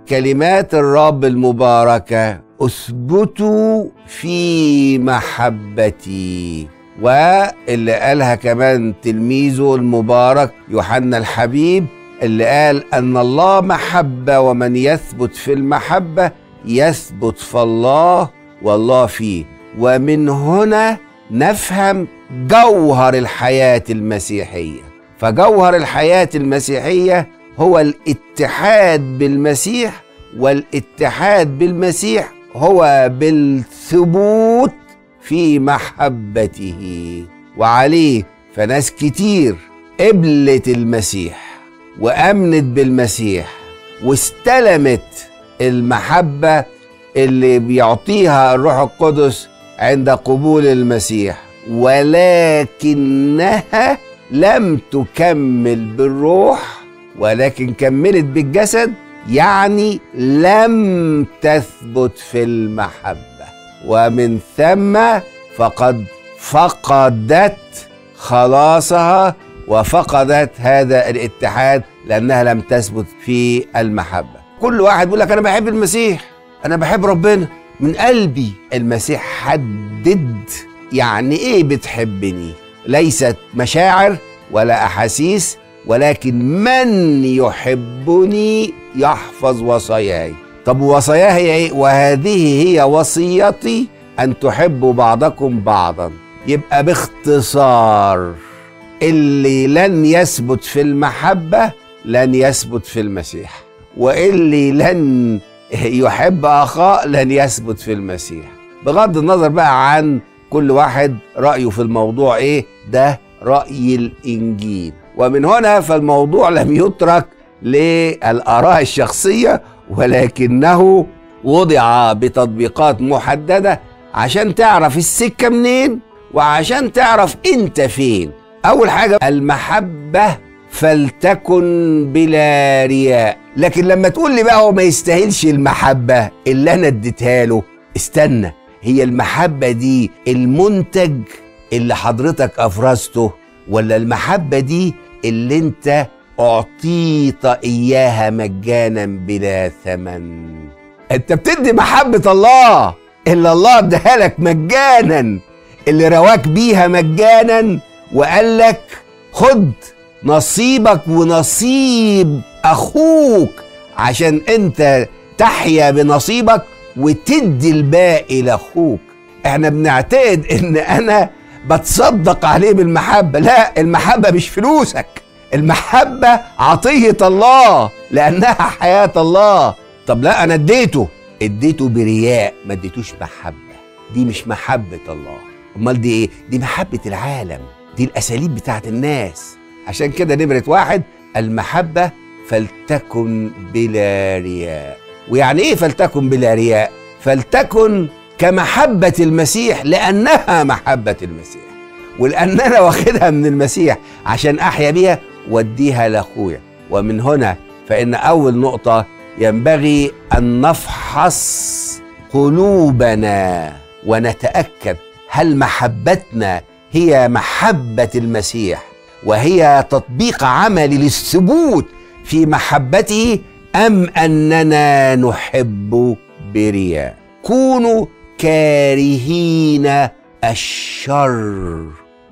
كلمات الرب المباركة اثبتوا في محبتي واللي قالها كمان تلميذه المبارك يوحنا الحبيب اللي قال ان الله محبه ومن يثبت في المحبه يثبت في الله والله فيه ومن هنا نفهم جوهر الحياه المسيحيه فجوهر الحياه المسيحيه هو الاتحاد بالمسيح والاتحاد بالمسيح هو بالثبوت في محبته وعليه فناس كتير قبلت المسيح وامنت بالمسيح واستلمت المحبه اللي بيعطيها الروح القدس عند قبول المسيح ولكنها لم تكمل بالروح ولكن كملت بالجسد يعني لم تثبت في المحبه ومن ثم فقد فقدت خلاصها وفقدت هذا الاتحاد لانها لم تثبت في المحبه كل واحد بيقول لك انا بحب المسيح انا بحب ربنا من قلبي المسيح حدد يعني ايه بتحبني ليست مشاعر ولا احاسيس ولكن من يحبني يحفظ وصاياي طب وصاياه هي ايه وهذه هي وصيتي ان تحبوا بعضكم بعضا يبقى باختصار اللي لن يثبت في المحبه لن يثبت في المسيح واللي لن يحب اخاه لن يثبت في المسيح بغض النظر بقى عن كل واحد رايه في الموضوع ايه ده راي الانجيل ومن هنا فالموضوع لم يترك للاراء الشخصيه ولكنه وضع بتطبيقات محدده عشان تعرف السكه منين وعشان تعرف انت فين اول حاجه المحبه فلتكن بلا رياء لكن لما تقول لي بقى هو ما يستاهلش المحبه اللي انا اديتها له استنى هي المحبه دي المنتج اللي حضرتك افرزته ولا المحبه دي اللي انت اعطيت اياها مجانا بلا ثمن انت بتدي محبه الله اللي الله اداها لك مجانا اللي رواك بيها مجانا وقال لك خد نصيبك ونصيب اخوك عشان انت تحيا بنصيبك وتدي الباقي لاخوك احنا بنعتقد ان انا بتصدق عليه بالمحبه لا المحبه مش فلوسك المحبه عطيه الله لانها حياه الله طب لا انا اديته اديته برياء ما اديتوش محبه دي مش محبه الله امال دي ايه دي محبه العالم دي الاساليب بتاعت الناس عشان كده نمره واحد المحبه فلتكن بلا رياء ويعني ايه فلتكن بلا رياء فلتكن كمحبه المسيح لانها محبه المسيح ولان انا واخدها من المسيح عشان احيا بيها واديها لاخويا ومن هنا فان اول نقطه ينبغي ان نفحص قلوبنا ونتاكد هل محبتنا هي محبه المسيح وهي تطبيق عملي للثبوت في محبته ام اننا نحب برياء كونوا كارهين الشر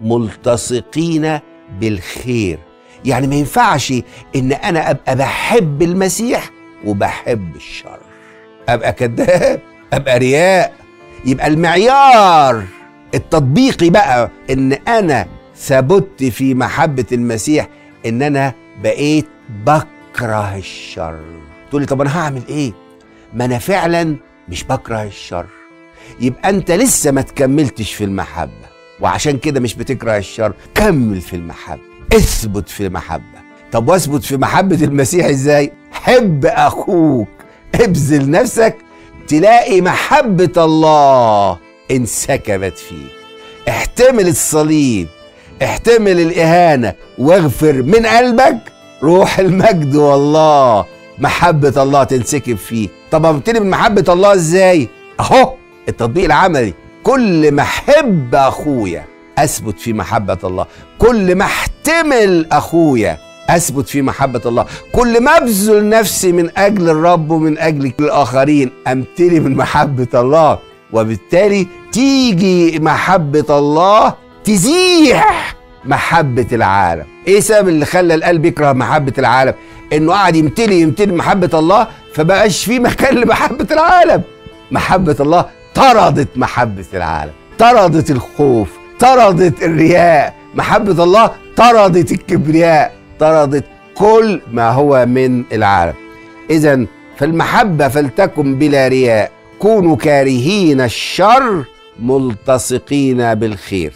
ملتصقين بالخير يعني ما ينفعش ان انا ابقى بحب المسيح وبحب الشر ابقى كذاب ابقى رياء يبقى المعيار التطبيقي بقى ان انا ثبت في محبه المسيح ان انا بقيت بكره الشر تقول لي طب انا هعمل ايه ما انا فعلا مش بكره الشر يبقى انت لسه ما تكملتش في المحبه وعشان كده مش بتكره الشر كمل في المحبه اثبت في المحبه طب واثبت في محبه المسيح ازاي حب اخوك ابذل نفسك تلاقي محبه الله انسكبت فيك احتمل الصليب احتمل الاهانه واغفر من قلبك روح المجد والله محبه الله تنسكب فيك طب ابتدي من محبه الله ازاي اهو التطبيق العملي كل ما احب اخويا اثبت في محبه الله كل ما احتمل اخويا اثبت في محبه الله كل ما ابذل نفسي من اجل الرب ومن اجل الاخرين امتلي من محبه الله وبالتالي تيجي محبه الله تزيح محبه العالم ايه سبب اللي خلى القلب يكره محبه العالم انه قاعد يمتلي يمتلي محبه الله فبقاش في مكان لمحبه العالم محبه الله طردت محبه العالم طردت الخوف طردت الرياء محبه الله طردت الكبرياء طردت كل ما هو من العالم اذا فالمحبه فلتكن بلا رياء كونوا كارهين الشر ملتصقين بالخير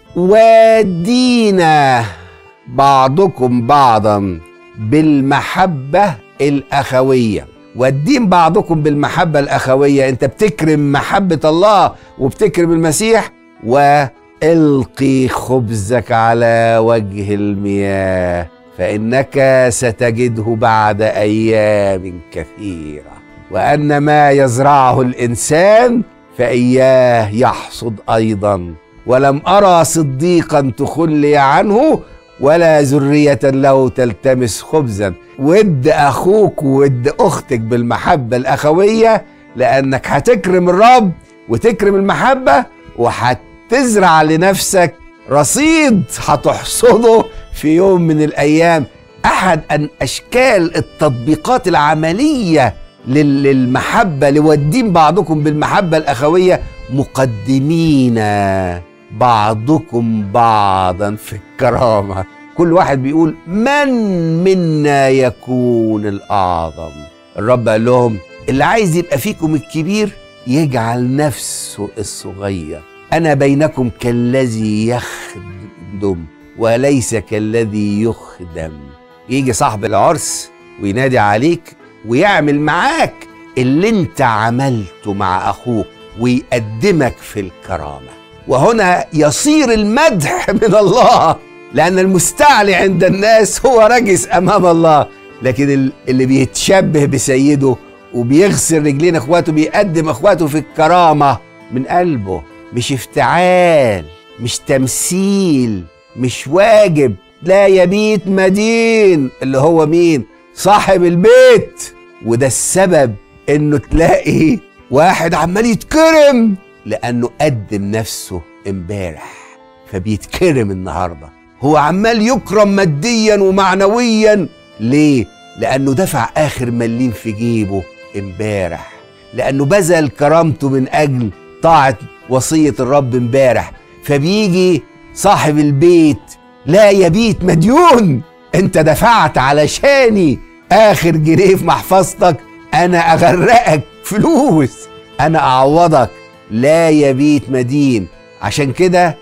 ودينا بعضكم بعضا بالمحبه الاخويه والدين بعضكم بالمحبه الاخويه انت بتكرم محبه الله وبتكرم المسيح والقي خبزك على وجه المياه فانك ستجده بعد ايام كثيره وان ما يزرعه الانسان فاياه يحصد ايضا ولم ارى صديقا تخلي عنه ولا ذريه له تلتمس خبزا ود اخوك وود اختك بالمحبه الاخويه لانك هتكرم الرب وتكرم المحبه وهتزرع لنفسك رصيد هتحصده في يوم من الايام احد ان اشكال التطبيقات العمليه للمحبه لودين بعضكم بالمحبه الاخويه مقدمين بعضكم بعضا في الكرامه كل واحد بيقول من منا يكون الاعظم الرب قال لهم اللي عايز يبقى فيكم الكبير يجعل نفسه الصغير انا بينكم كالذي يخدم وليس كالذي يخدم يجي صاحب العرس وينادي عليك ويعمل معاك اللي انت عملته مع اخوك ويقدمك في الكرامه وهنا يصير المدح من الله لان المستعلي عند الناس هو رجس امام الله لكن اللي بيتشبه بسيده وبيغسل رجلين اخواته بيقدم اخواته في الكرامه من قلبه مش افتعال مش تمثيل مش واجب لا يبيت مدين اللي هو مين صاحب البيت وده السبب انه تلاقي واحد عمال يتكرم لانه قدم نفسه امبارح فبيتكرم النهارده هو عمال يكرم ماديا ومعنويا ليه لانه دفع اخر مليم في جيبه امبارح لانه بذل كرامته من اجل طاعه وصيه الرب امبارح فبيجي صاحب البيت لا يبيت مديون انت دفعت علشاني اخر جنيه في محفظتك انا اغرقك فلوس انا اعوضك لا يبيت مدين عشان كده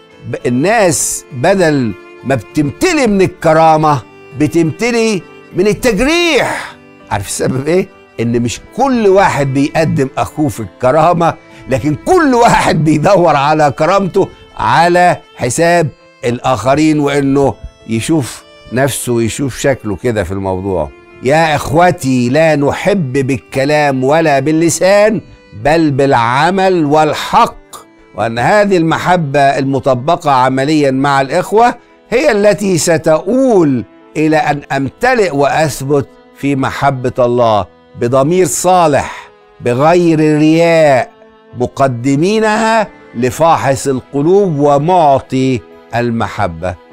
الناس بدل ما بتمتلي من الكرامة بتمتلي من التجريح عارف السبب ايه؟ ان مش كل واحد بيقدم اخوه في الكرامة لكن كل واحد بيدور على كرامته على حساب الاخرين وانه يشوف نفسه ويشوف شكله كده في الموضوع يا اخوتي لا نحب بالكلام ولا باللسان بل بالعمل والحق وان هذه المحبه المطبقه عمليا مع الاخوه هي التي ستؤول الى ان امتلئ واثبت في محبه الله بضمير صالح بغير رياء مقدمينها لفاحص القلوب ومعطي المحبه